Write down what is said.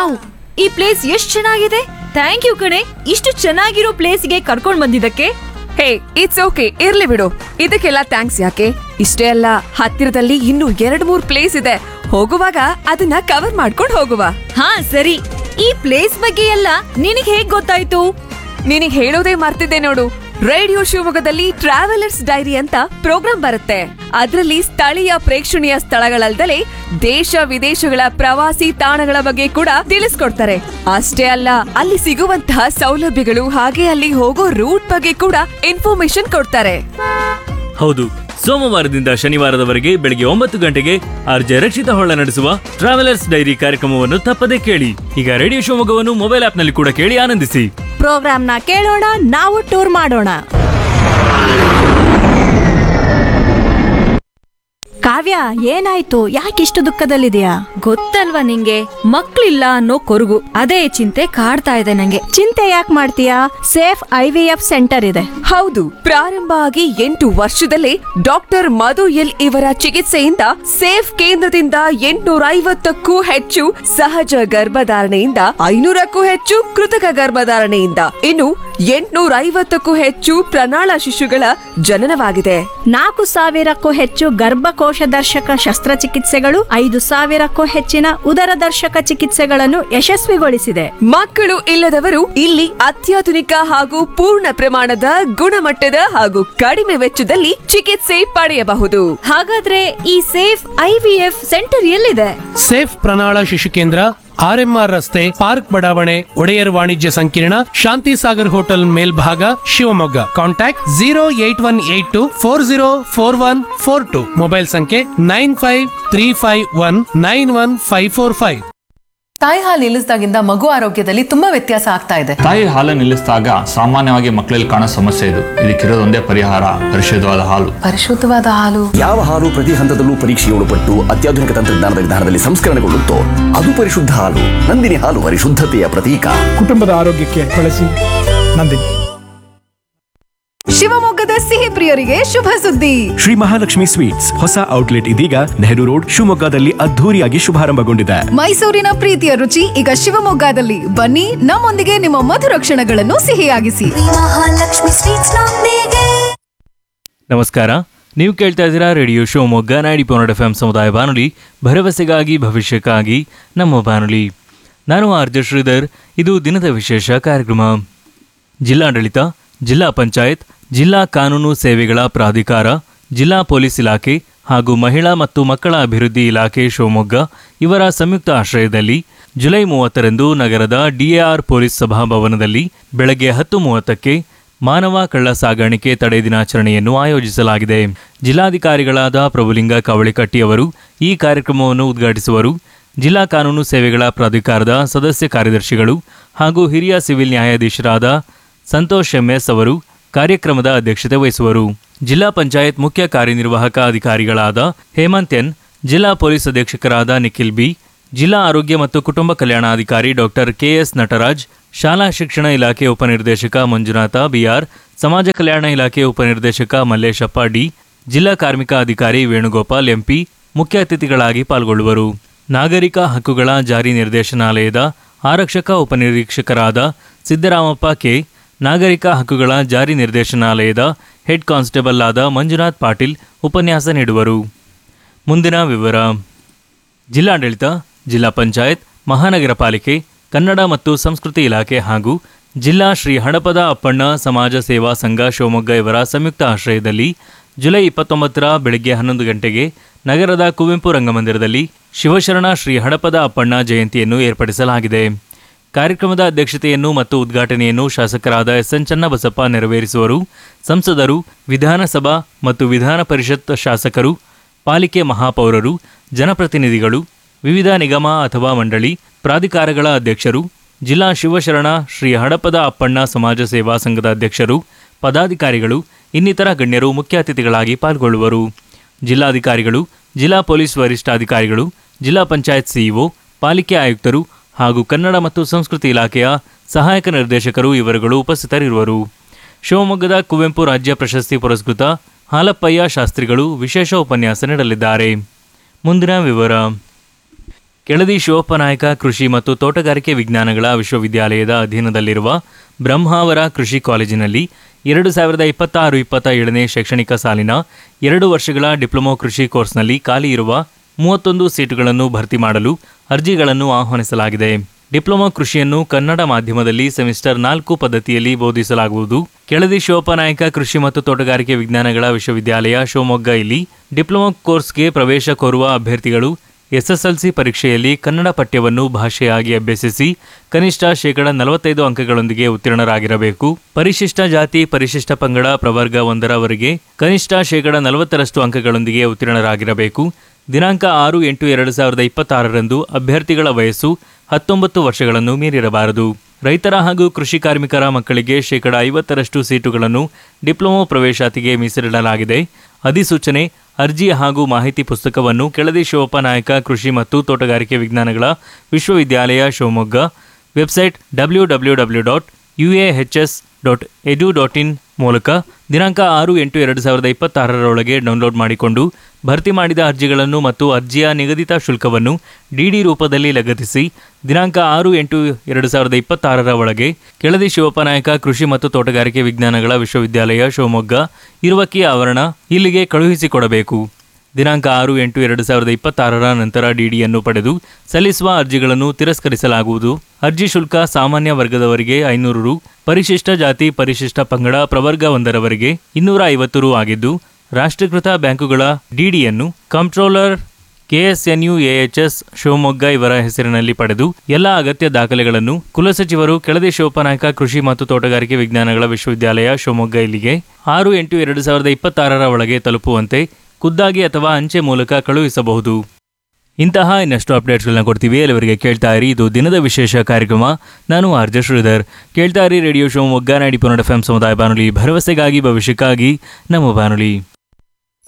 wow ಈ place ಎಷ್ಟ್ ಚೆನ್ನಾಗಿದೆ ಥ್ಯಾಂಕ್ ಯು ಕಣೆ ಇಷ್ಟು ಚೆನ್ನಾಗಿರೋ ಪ್ಲೇಸ್ಗೆ ಕರ್ಕೊಂಡ್ ಬಂದಿದ್ದಕ್ಕೆ ಹೇ ಇಟ್ಸ್ ಓಕೆ ಇರ್ಲಿ ಬಿಡು ಇದಕ್ಕೆಲ್ಲ ಥ್ಯಾಂಕ್ಸ್ ಯಾಕೆ ಇಷ್ಟೇ ಅಲ್ಲ ಹತ್ತಿರದಲ್ಲಿ ಇನ್ನೂ ಎರಡ್ ಮೂರ್ ಪ್ಲೇಸ್ ಇದೆ ಹೋಗುವಾಗ ಅದನ್ನ ಕವರ್ ಮಾಡ್ಕೊಂಡು ಹೋಗುವ ಹಾ ಸರಿ ಈ ಪ್ಲೇಸ್ ಬಗ್ಗೆ ಎಲ್ಲ ನಿನಗ್ ಹೇಗ್ ಗೊತ್ತಾಯ್ತು ನಿನಗ್ ಹೇಳೋದೇ ಮರ್ತಿದ್ದೆ ನೋಡು ರೇಡಿಯೋ ಶಿವಮೊಗ್ಗದಲ್ಲಿ ಟ್ರಾವೆಲರ್ಸ್ ಡೈರಿ ಅಂತ ಪ್ರೋಗ್ರಾಂ ಬರುತ್ತೆ ಅದರಲ್ಲಿ ಸ್ಥಳೀಯ ಪ್ರೇಕ್ಷಣೀಯ ಸ್ಥಳಗಳಲ್ದಲೆ ದೇಶ ವಿದೇಶಗಳ ಪ್ರವಾಸಿ ತಾಣಗಳ ಬಗ್ಗೆ ಕೂಡ ತಿಳಿಸ್ಕೊಡ್ತಾರೆ ಅಷ್ಟೇ ಅಲ್ಲ ಅಲ್ಲಿ ಸಿಗುವಂತಹ ಸೌಲಭ್ಯಗಳು ಹಾಗೆ ಅಲ್ಲಿ ಹೋಗೋ ರೂಟ್ ಬಗ್ಗೆ ಕೂಡ ಇನ್ಫಾರ್ಮೇಶನ್ ಕೊಡ್ತಾರೆ ಹೌದು ಸೋಮವಾರದಿಂದ ಶನಿವಾರದವರೆಗೆ ಬೆಳಗ್ಗೆ ಒಂಬತ್ತು ಗಂಟೆಗೆ ಆರ್ಜೆ ರಕ್ಷಿತ ಹೊಳ್ಳ ನಡೆಸುವ ಟ್ರಾವೆಲರ್ಸ್ ಡೈರಿ ಕಾರ್ಯಕ್ರಮವನ್ನು ತಪ್ಪದೇ ಕೇಳಿ ಈಗ ರೇಡಿಯೋ ಶಿವಮೊಗ್ಗವನ್ನು ಮೊಬೈಲ್ ಆಪ್ನಲ್ಲಿ ಕೂಡ ಕೇಳಿ ಆನಂದಿಸಿ ಪ್ರೋಗ್ರಾಮ್ನ ಕೇಳೋಣ ನಾವು ಟೂರ್ ಮಾಡೋಣ ಕಾವ್ಯ ಏನಾಯ್ತು ಯಾಕಿಷ್ಟು ದುಃಖದಲ್ಲಿದೆಯಾ ಗೊತ್ತಲ್ವಾ ನಿಂಗೆ ಮಕ್ಳಿಲ್ಲ ಅನ್ನೋ ಕೊರಗು ಅದೇ ಚಿಂತೆ ಕಾಡ್ತಾ ಇದೆ ನಂಗೆ ಚಿಂತೆ ಯಾಕೆ ಮಾಡ್ತೀಯಾ safe I V F centre ಇದೆ ಹೌದು ಪ್ರಾರಂಭ ಆಗಿ ಎಂಟು ವರ್ಷದಲ್ಲೇ ಡಾಕ್ಟರ್ ಮಧು ಎಲ್ ಇವರ ಚಿಕಿತ್ಸೆಯಿಂದ ಸೇಫ್ ಕೇಂದ್ರದಿಂದ ಎಂಟುನೂರ ಐವತ್ತಕ್ಕೂ ಹೆಚ್ಚು ಸಹಜ ಗರ್ಭಧಾರಣೆಯಿಂದ ಐನೂರಕ್ಕೂ ಹೆಚ್ಚು ಕೃತಕ ಗರ್ಭಧಾರಣೆಯಿಂದ ಇನ್ನು ಎಂಟುನೂರ ಐವತ್ತಕ್ಕೂ ಹೆಚ್ಚು ಪ್ರಣಾಳ ಶಿಶುಗಳ ಜನನವಾಗಿದೆ ನಾಲ್ಕು ಸಾವಿರಕ್ಕೂ ಹೆಚ್ಚು ಗರ್ಭಕೋಶ ದರ್ಶಕ ಶಸ್ತ್ರಚಿಕಿತ್ಸೆಗಳು ಐದು ಸಾವಿರಕ್ಕೂ ಹೆಚ್ಚಿನ ಉದರ ದರ್ಶಕ ಚಿಕಿತ್ಸೆಗಳನ್ನು ಯಶಸ್ವಿಗೊಳಿಸಿದೆ ಮಕ್ಕಳು ಇಲ್ಲದವರು ಇಲ್ಲಿ ಅತ್ಯಾಧುನಿಕ ಹಾಗೂ ಪೂರ್ಣ ಪ್ರಮಾಣದ ಗುಣಮಟ್ಟದ ಹಾಗೂ ಕಡಿಮೆ ವೆಚ್ಚದಲ್ಲಿ ಚಿಕಿತ್ಸೆ ಪಡೆಯಬಹುದು ಹಾಗಾದ್ರೆ ಈ safe I V F centre ಎಲ್ಲಿದೆ ಸೇಫ್ ಪ್ರಣಾಳ ಶಿಶು ಕೇಂದ್ರ ಆರ್ಎಂಆರ್ ರಸ್ತೆ ಪಾರ್ಕ್ ಬಡಾವಣೆ ಒಡೆಯರ್ ವಾಣಿಜ್ಯ ಸಂಕೀರ್ಣ ಶಾಂತಿ ಸಾಗರ್ ಹೋಟೆಲ್ ಮೇಲ್ಭಾಗ Shivamogga contact zero eight one eight two four zero four one four two mobile ಸಂಖ್ಯೆ nine five three five one nine one five four five ತಾಯಿ ಹಾಲು ನಿಲ್ಲಿಸಿದಾಗಿಂದ ಮಗು ಆರೋಗ್ಯದಲ್ಲಿ ತುಂಬಾ ವ್ಯತ್ಯಾಸ ಆಗ್ತಾ ಇದೆ ತಾಯಿ ಹಾಲು ನಿಲ್ಲಿಸಿದಾಗ ಸಾಮಾನ್ಯವಾಗಿ ಮಕ್ಕಳಲ್ಲಿ ಕಾಣೋ ಸಮಸ್ಯೆ ಇದು ಇದಕ್ಕಿರೋದೊಂದೇ ಪರಿಹಾರ ಪರಿಶುದ್ಧವಾದ ಹಾಲು ಪರಿಶುದ್ಧವಾದ ಹಾಲು ಯಾವ ಹಾಲು ಪ್ರತಿ ಹಂತದಲ್ಲೂ ಪರೀಕ್ಷೆಗೆ ಒಳಪಟ್ಟು ಅತ್ಯಾಧುನಿಕ ತಂತ್ರಜ್ಞಾನದ ವಿಧಾನದಲ್ಲಿ ಸಂಸ್ಕರಣೆಗೊಳ್ಳುತ್ತೋ ಅದು ಪರಿಶುದ್ಧ ಹಾಲು ನಂದಿನಿ ಹಾಲು ಪರಿಶುದ್ಧತೆಯ ಪ್ರತೀಕ ಕುಟುಂಬದ ಆರೋಗ್ಯಕ್ಕೆ ಬಳಸಿ ನಂದಿನಿ ಶಿವಮೊಗ್ಗದ ಸಿಹಿ ಪ್ರಿಯರಿಗೆ ಶುಭ ಸುದ್ದಿ ಶ್ರೀ ಮಹಾಲಕ್ಷ್ಮಿ ಸ್ವೀಟ್ಸ್ ಹೊಸ ಔಟ್ಲೆಟ್ ಇದೀಗ ನೆಹರು ರೋಡ್ ಶಿವಮೊಗ್ಗದಲ್ಲಿ ಅದ್ಧೂರಿಯಾಗಿ ಶುಭಾರಂಭಗೊಂಡಿದೆ ಮೈಸೂರಿನ ಪ್ರೀತಿಯ ರುಚಿ ಈಗ ಶಿವಮೊಗ್ಗದಲ್ಲಿ ಬನ್ನಿ ನಮ್ಮೊಂದಿಗೆ ನಿಮ್ಮ ಮಧುರ ಕ್ಷಣಗಳನ್ನು ಸಿಹಿಯಾಗಿಸಿ ನಮಸ್ಕಾರ ನೀವು ಕೇಳ್ತಾ ಇದ್ದೀರಾ radio Shivamogga ninety point F M ಸಮುದಾಯ ಬಾನುಲಿ ಭರವಸೆಗಾಗಿ ಭವಿಷ್ಯಕ್ಕಾಗಿ ನಮ್ಮ ಬಾನುಲಿ ನಾನು ಆರ್ ಜೆ ಶ್ರೀಧರ್ ಇದು ದಿನದ ವಿಶೇಷ ಕಾರ್ಯಕ್ರಮ ಜಿಲ್ಲಾಡಳಿತ ಜಿಲ್ಲಾ ಪಂಚಾಯತ್ ಜಿಲ್ಲಾ ಕಾನೂನು ಸೇವೆಗಳ ಪ್ರಾಧಿಕಾರ ಜಿಲ್ಲಾ ಪೊಲೀಸ್ ಇಲಾಖೆ ಹಾಗೂ ಮಹಿಳಾ ಮತ್ತು ಮಕ್ಕಳ ಅಭಿವೃದ್ಧಿ ಇಲಾಖೆ ಶಿವಮೊಗ್ಗ ಇವರ ಸಂಯುಕ್ತ ಆಶ್ರಯದಲ್ಲಿ ಜುಲೈ ಮೂವತ್ತರಂದು ನಗರದ ಡಿಎಆರ್ ಪೊಲೀಸ್ ಸಭಾಭವನದಲ್ಲಿ ಬೆಳಗ್ಗೆ ಹತ್ತು ಮೂವತ್ತಕ್ಕೆ ಮಾನವ ಕಳ್ಳ ಸಾಗಾಣಿಕೆ ತಡೆ ದಿನಾಚರಣೆಯನ್ನು ಆಯೋಜಿಸಲಾಗಿದೆ ಜಿಲ್ಲಾಧಿಕಾರಿಗಳಾದ ಪ್ರಭುಲಿಂಗ ಕವಳಿಕಟ್ಟಿ ಅವರು ಈ ಕಾರ್ಯಕ್ರಮವನ್ನು ಉದ್ಘಾಟಿಸುವರು ಜಿಲ್ಲಾ ಕಾನೂನು ಸೇವೆಗಳ ಪ್ರಾಧಿಕಾರದ ಸದಸ್ಯ ಕಾರ್ಯದರ್ಶಿಗಳು ಹಾಗೂ ಹಿರಿಯ ಸಿವಿಲ್ ನ್ಯಾಯಾಧೀಶರಾದ ಸಂತೋಷ್ ಎಂಎಸ್ ಅವರು ಕಾರ್ಯಕ್ರಮದ ಅಧ್ಯಕ್ಷತೆ ವಹಿಸುವರು ಜಿಲ್ಲಾ ಪಂಚಾಯತ್ ಮುಖ್ಯ ಕಾರ್ಯನಿರ್ವಾಹಕ ಅಧಿಕಾರಿಗಳಾದ ಹೇಮಂತ್ ಎನ್ ಜಿಲ್ಲಾ ಪೊಲೀಸ್ ಅಧೀಕ್ಷಕರಾದ ನಿಖಿಲ್ ಬಿ ಜಿಲ್ಲಾ ಆರೋಗ್ಯ ಮತ್ತು ಕುಟುಂಬ ಕಲ್ಯಾಣಾಧಿಕಾರಿ ಡಾಕ್ಟರ್ ಕೆಎಸ್ ನಟರಾಜ್ ಶಾಲಾ ಶಿಕ್ಷಣ ಇಲಾಖೆ ಉಪನಿರ್ದೇಶಕ ಮಂಜುನಾಥ ಬಿಆರ್ ಸಮಾಜ ಕಲ್ಯಾಣ ಇಲಾಖೆ ಉಪನಿರ್ದೇಶಕ ಮಲ್ಲೇಶಪ್ಪ ಡಿ ಜಿಲ್ಲಾ ಕಾರ್ಮಿಕ ಅಧಿಕಾರಿ ವೇಣುಗೋಪಾಲ್ ಎಂಪಿ ಮುಖ್ಯ ಅತಿಥಿಗಳಾಗಿ ಪಾಲ್ಗೊಳ್ಳುವರು ನಾಗರಿಕ ಹಕ್ಕುಗಳ ಜಾರಿ ನಿರ್ದೇಶನಾಲಯದ ಆರಕ್ಷಕ ಉಪನಿರೀಕ್ಷಕರಾದ ಸಿದ್ದರಾಮಪ್ಪ ಕೆ ನಾಗರಿಕ ಹಕ್ಕುಗಳ ಜಾರಿ ನಿರ್ದೇಶನಾಲಯದ ಹೆಡ್ ಕಾನ್ಸ್ಟೇಬಲ್ ಆದ ಮಂಜುನಾಥ್ ಪಾಟೀಲ್ ಉಪನ್ಯಾಸ ನೀಡುವರು ಮುಂದಿನ ವಿವರ ಜಿಲ್ಲಾಡಳಿತ ಜಿಲ್ಲಾ ಪಂಚಾಯತ್ ಮಹಾನಗರ ಪಾಲಿಕೆ ಕನ್ನಡ ಮತ್ತು ಸಂಸ್ಕೃತಿ ಇಲಾಖೆ ಹಾಗೂ ಜಿಲ್ಲಾ ಶ್ರೀ ಹಡಪದ ಅಪ್ಪಣ್ಣ ಸಮಾಜ ಸೇವಾ ಸಂಘ ಶಿವಮೊಗ್ಗ ಇವರ ಸಂಯುಕ್ತ ಆಶ್ರಯದಲ್ಲಿ ಜುಲೈ ಇಪ್ಪತ್ತೊಂಬತ್ತರ ಬೆಳಗ್ಗೆ ಹನ್ನೊಂದು ಗಂಟೆಗೆ ನಗರದ ಕುವೆಂಪು ರಂಗಮಂದಿರದಲ್ಲಿ ಶಿವಶರಣ ಶ್ರೀ ಹಡಪದ ಅಪ್ಪಣ್ಣ ಜಯಂತಿಯನ್ನು ಏರ್ಪಡಿಸಲಾಗಿದೆ ಕಾರ್ಯಕ್ರಮದ ಅಧ್ಯಕ್ಷತೆಯನ್ನು ಮತ್ತು ಉದ್ಘಾಟನೆಯನ್ನು ಶಾಸಕರಾದ ಎಸ್ ಎನ್ ಚನ್ನಬಸಪ್ಪ ನೆರವೇರಿಸುವರು ಸಂಸದರು ವಿಧಾನಸಭಾ ಮತ್ತು ವಿಧಾನ ಪರಿಷತ್ ಶಾಸಕರು ಪಾಲಿಕೆ ಮಹಾಪೌರರು ಜನಪ್ರತಿನಿಧಿಗಳು ವಿವಿಧ ನಿಗಮ ಅಥವಾ ಮಂಡಳಿ ಪ್ರಾಧಿಕಾರಗಳ ಅಧ್ಯಕ್ಷರು ಜಿಲ್ಲಾ ಶಿವಶರಣ ಶ್ರೀ ಹಡಪದ ಅಪ್ಪಣ್ಣ ಸಮಾಜ ಸೇವಾ ಸಂಘದ ಅಧ್ಯಕ್ಷರು ಪದಾಧಿಕಾರಿಗಳು ಇನ್ನಿತರ ಗಣ್ಯರು ಮುಖ್ಯ ಅತಿಥಿಗಳಾಗಿ ಪಾಲ್ಗೊಳ್ಳುವರು ಜಿಲ್ಲಾಧಿಕಾರಿಗಳು ಜಿಲ್ಲಾ ಪೊಲೀಸ್ ವರಿಷ್ಠಾಧಿಕಾರಿಗಳು ಜಿಲ್ಲಾ ಪಂಚಾಯತ್ ಸಿಇಒ ಪಾಲಿಕೆ ಆಯುಕ್ತರು ಹಾಗೂ ಕನ್ನಡ ಮತ್ತು ಸಂಸ್ಕೃತಿ ಇಲಾಖೆಯ ಸಹಾಯಕ ನಿರ್ದೇಶಕರು ಇವರುಗಳು ಉಪಸ್ಥಿತರಿರುವರು ಶಿವಮೊಗ್ಗದ ಕುವೆಂಪು ರಾಜ್ಯ ಪ್ರಶಸ್ತಿ ಪುರಸ್ಕೃತ ಹಾಲಪ್ಪಯ್ಯ ಶಾಸ್ತ್ರಿಗಳು ವಿಶೇಷ ಉಪನ್ಯಾಸ ನೀಡಲಿದ್ದಾರೆ ಮುಂದಿನ ವಿವರ ಕೆಳದಿ ಶಿವಪ್ಪನಾಯಕ ಕೃಷಿ ಮತ್ತು ತೋಟಗಾರಿಕೆ ವಿಜ್ಞಾನಗಳ ವಿಶ್ವವಿದ್ಯಾಲಯದ ಅಧೀನದಲ್ಲಿರುವ ಬ್ರಹ್ಮಾವರ ಕೃಷಿ ಕಾಲೇಜಿನಲ್ಲಿ ಎರಡು ಸಾವಿರದ ಇಪ್ಪತ್ತಾರು ಇಪ್ಪತ್ತ ಏಳನೇ ಶೈಕ್ಷಣಿಕ ಸಾಲಿನ ಎರಡು ವರ್ಷಗಳ ಡಿಪ್ಲೊಮೊ ಕೃಷಿ ಕೋರ್ಸ್ನಲ್ಲಿ ಖಾಲಿ ಇರುವ ಮೂವತ್ತೊಂದು ಸೀಟುಗಳನ್ನು ಭರ್ತಿ ಮಾಡಲು ಅರ್ಜಿಗಳನ್ನು ಆಹ್ವಾನಿಸಲಾಗಿದೆ ಡಿಪ್ಲೊಮಾ ಕೃಷಿಯನ್ನು ಕನ್ನಡ ಮಾಧ್ಯಮದಲ್ಲಿ ಸೆಮಿಸ್ಟರ್ ನಾಲ್ಕು ಪದ್ಧತಿಯಲ್ಲಿ ಬೋಧಿಸಲಾಗುವುದು ಕೆಳದಿ ಶಿವಪ್ಪನಾಯಕ ಕೃಷಿ ಮತ್ತು ತೋಟಗಾರಿಕೆ ವಿಜ್ಞಾನಗಳ ವಿಶ್ವವಿದ್ಯಾಲಯ ಶಿವಮೊಗ್ಗ ಇಲ್ಲಿ ಡಿಪ್ಲೊಮಾ ಕೋರ್ಸ್ಗೆ ಪ್ರವೇಶ ಕೋರುವ ಅಭ್ಯರ್ಥಿಗಳು ಎಸ್ಎಸ್ಎಲ್ಸಿ ಪರೀಕ್ಷೆಯಲ್ಲಿ ಕನ್ನಡ ಪಠ್ಯವನ್ನು ಭಾಷೆಯಾಗಿ ಅಭ್ಯಸಿಸಿ ಕನಿಷ್ಠ ಶೇಕಡ ನಲವತ್ತೈದು ಅಂಕಗಳೊಂದಿಗೆ ಉತ್ತೀರ್ಣರಾಗಿರಬೇಕು ಪರಿಶಿಷ್ಟ ಜಾತಿ ಪರಿಶಿಷ್ಟ ಪಂಗಡ ಪ್ರವರ್ಗ ಒಂದರವರೆಗೆ ಕನಿಷ್ಠ ಶೇಕಡ ನಲವತ್ತರಷ್ಟು ಅಂಕಗಳೊಂದಿಗೆ ಉತ್ತೀರ್ಣರಾಗಿರಬೇಕು ದಿನಾಂಕ ಆರು ಎಂಟು ಎರಡು ಸಾವಿರದ ಇಪ್ಪತ್ತಾರರಂದು ಅಭ್ಯರ್ಥಿಗಳ ವಯಸ್ಸು ಹತ್ತೊಂಬತ್ತು ವರ್ಷಗಳನ್ನು ಮೀರಿರಬಾರದು ರೈತರ ಹಾಗೂ ಕೃಷಿ ಕಾರ್ಮಿಕರ ಮಕ್ಕಳಿಗೆ ಶೇಕಡ ಐವತ್ತರಷ್ಟು ಸೀಟುಗಳನ್ನು ಡಿಪ್ಲೊಮೊ ಪ್ರವೇಶಾತಿಗೆ ಮೀಸಲಿಡಲಾಗಿದೆ ಅಧಿಸೂಚನೆ ಅರ್ಜಿ ಹಾಗೂ ಮಾಹಿತಿ ಪುಸ್ತಕವನ್ನು ಕೆಳದಿ ಶಿವಪ್ಪ ನಾಯಕ ಕೃಷಿ ಮತ್ತು ತೋಟಗಾರಿಕೆ ವಿಜ್ಞಾನಗಳ ವಿಶ್ವವಿದ್ಯಾಲಯ Shivamogga website W W W dot U A H S dot edu dot in ಮೂಲಕ ದಿನಾಂಕ ಆರು ಎಂಟು ಎರಡು ಸಾವಿರದ ಇಪ್ಪತ್ತಾರರೊಳಗೆ ಡೌನ್ಲೋಡ್ ಮಾಡಿಕೊಂಡು ಭರ್ತಿ ಮಾಡಿದ ಅರ್ಜಿಗಳನ್ನು ಮತ್ತು ಅರ್ಜಿಯ ನಿಗದಿತ ಶುಲ್ಕವನ್ನು ಡಿಡಿ ರೂಪದಲ್ಲಿ ಲಗತ್ತಿಸಿ ದಿನಾಂಕ ಆರು ಎಂಟು ಎರಡು ಸಾವಿರದ ಇಪ್ಪತ್ತಾರರ ಒಳಗೆ ಕೆಳದಿ ಶಿವಪ್ಪನಾಯಕ ಕೃಷಿ ಮತ್ತು ತೋಟಗಾರಿಕೆ ವಿಜ್ಞಾನಗಳ ವಿಶ್ವವಿದ್ಯಾಲಯ ಶಿವಮೊಗ್ಗ ಇರುವಕ್ಕಿ ಆವರಣ ಇಲ್ಲಿಗೆ ಕಳುಹಿಸಿಕೊಡಬೇಕು ದಿನಾಂಕ ಆರು ಎಂಟು ಎರಡು ಸಾವಿರದ ಇಪ್ಪತ್ತಾರರ ನಂತರ ಡಿಡಿಯನ್ನು ಪಡೆದು ಸಲ್ಲಿಸುವ ಅರ್ಜಿಗಳನ್ನು ತಿರಸ್ಕರಿಸಲಾಗುವುದು ಅರ್ಜಿ ಶುಲ್ಕ ಸಾಮಾನ್ಯ ವರ್ಗದವರಿಗೆ ಐನೂರು ರು ಪರಿಶಿಷ್ಟ ಜಾತಿ ಪರಿಶಿಷ್ಟ ಪಂಗಡ ಪ್ರವರ್ಗ ಒಂದರವರೆಗೆ ಇನ್ನೂರ ಐವತ್ತು ರು ಆಗಿದ್ದು ರಾಷ್ಟ್ರೀಕೃತ ಬ್ಯಾಂಕುಗಳ ಡಿಡಿಯನ್ನು ಕಂಟ್ರೋಲರ್ ಕೆಎಸ್ಎನ್ಯು ಎಎಚ್ಎಸ್ ಶಿವಮೊಗ್ಗ ಇವರ ಹೆಸರಿನಲ್ಲಿ ಪಡೆದು ಎಲ್ಲ ಅಗತ್ಯ ದಾಖಲೆಗಳನ್ನು ಕುಲಸಚಿವರು ಕೆಳದಿ ಶಿವಪ್ಪನಾಯಕ ಕೃಷಿ ಮತ್ತು ತೋಟಗಾರಿಕೆ ವಿಜ್ಞಾನಗಳ ವಿಶ್ವವಿದ್ಯಾಲಯ ಶಿವಮೊಗ್ಗ ಇಲ್ಲಿಗೆ ಆರು ಎಂಟು ಎರಡು ಸಾವಿರದ ಇಪ್ಪತ್ತಾರರ ಒಳಗೆ ತಲುಪುವಂತೆ ಖುದ್ದಾಗಿ ಅಥವಾ ಅಂಚೆ ಮೂಲಕ ಕಳುಹಿಸಬಹುದು ಇಂತಹ ಇನ್ನಷ್ಟು ಅಪ್ಡೇಟ್ಸ್ಗಳನ್ನ ಕೊಡ್ತೀವಿ ಎಲ್ಲವರಿಗೆ ಕೇಳ್ತಾ ಇರಿ ಇದು ದಿನದ ವಿಶೇಷ ಕಾರ್ಯಕ್ರಮ ನಾನು ಆರ್ಜ ಶ್ರೀಧರ್ ಕೇಳ್ತಾ ಇರಿ ರೇಡಿಯೋ ಶಿವಮೊಗ್ಗ ನಾಡಿ ಪುನಡ ಎಫ್ ಸಮುದಾಯ ಬಾನುಲಿ ಭರವಸೆಗಾಗಿ ಭವಿಷ್ಯಕ್ಕಾಗಿ ನಮ್ಮ ಬಾನುಲಿ